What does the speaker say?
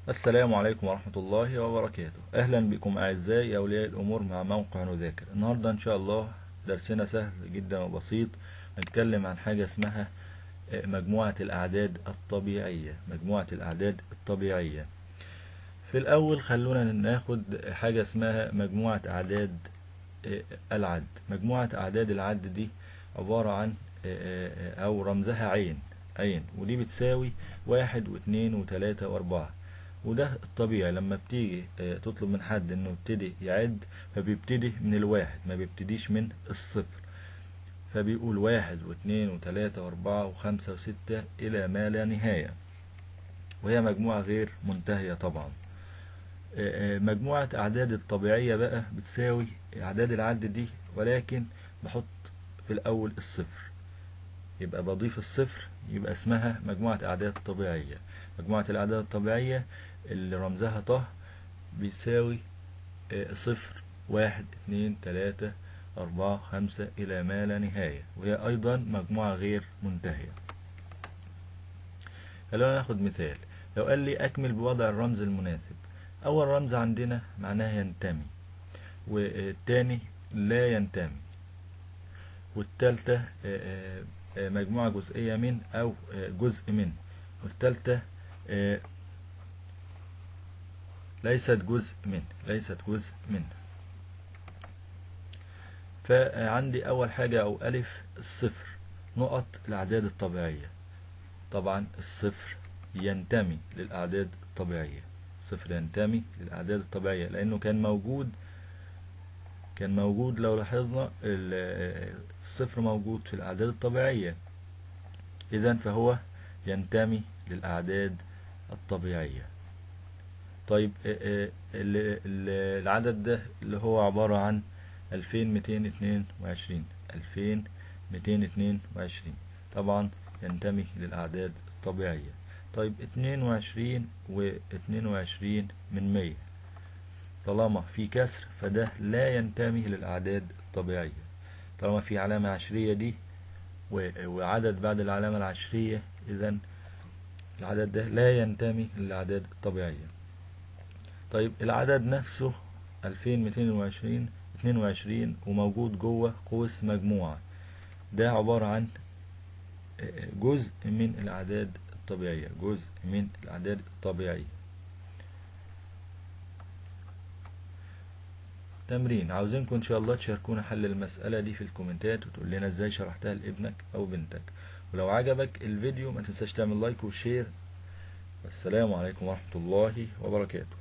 السلام عليكم ورحمة الله وبركاته أهلا بكم أعزائي أولياء الأمور مع موقع نذاكر النهاردة إن شاء الله درسنا سهل جدا وبسيط هنتكلم عن حاجة اسمها مجموعة الأعداد الطبيعية مجموعة الأعداد الطبيعية في الأول خلونا ناخد حاجة اسمها مجموعة أعداد العد مجموعة أعداد العد دي عبارة عن أو رمزها عين عين ودي بتساوي واحد واثنين وثلاثة وأربعة وده الطبيعي لما بتيجي تطلب من حد انه يبتدي يعد فبيبتدي من الواحد ما بيبتديش من الصفر فبيقول واحد واثنين وثلاثة واربعة وخمسة وستة الى ما لا نهاية وهي مجموعة غير منتهية طبعا مجموعة اعداد الطبيعية بقى بتساوي اعداد العد دي ولكن بحط في الاول الصفر يبقى بضيف الصفر يبقى اسمها مجموعة اعداد طبيعية مجموعة الاعداد الطبيعية اللي رمزها ط بيساوي صفر واحد اتنين تلاتة أربعة خمسة إلى ما لا نهاية وهي أيضا مجموعة غير منتهية خلونا ناخد مثال لو قال لي أكمل بوضع الرمز المناسب أول رمز عندنا معناه ينتمي والتاني لا ينتمي والتالتة مجموعة جزئية من أو جزء من والتالتة ليست جزء من ليست جزء من فعندي أول حاجة أو ألف الصفر نقط الأعداد الطبيعية طبعا الصفر ينتمي للأعداد الطبيعية صفر ينتمي للأعداد الطبيعية لأنه كان موجود كان موجود لو لاحظنا الصفر موجود في الأعداد الطبيعية إذا فهو ينتمي للأعداد الطبيعية طيب العدد ده اللي هو عبارة عن 2222 2222 طبعا ينتمي للأعداد الطبيعية طيب 22 و 22 من 100 طالما في كسر فده لا ينتمي للأعداد الطبيعية طالما في علامة عشرية دي وعدد بعد العلامة العشرية إذا العدد ده لا ينتمي للأعداد الطبيعية طيب العدد نفسه 2220 22 وموجود جوه قوس مجموعة ده عبارة عن جزء من الأعداد الطبيعية جزء من الأعداد الطبيعية تمرين عاوزينكم ان شاء الله تشاركونا حل المسألة دي في الكومنتات وتقول لنا ازاي شرحتها لابنك او بنتك ولو عجبك الفيديو ما تنساش تعمل لايك وشير والسلام عليكم ورحمة الله وبركاته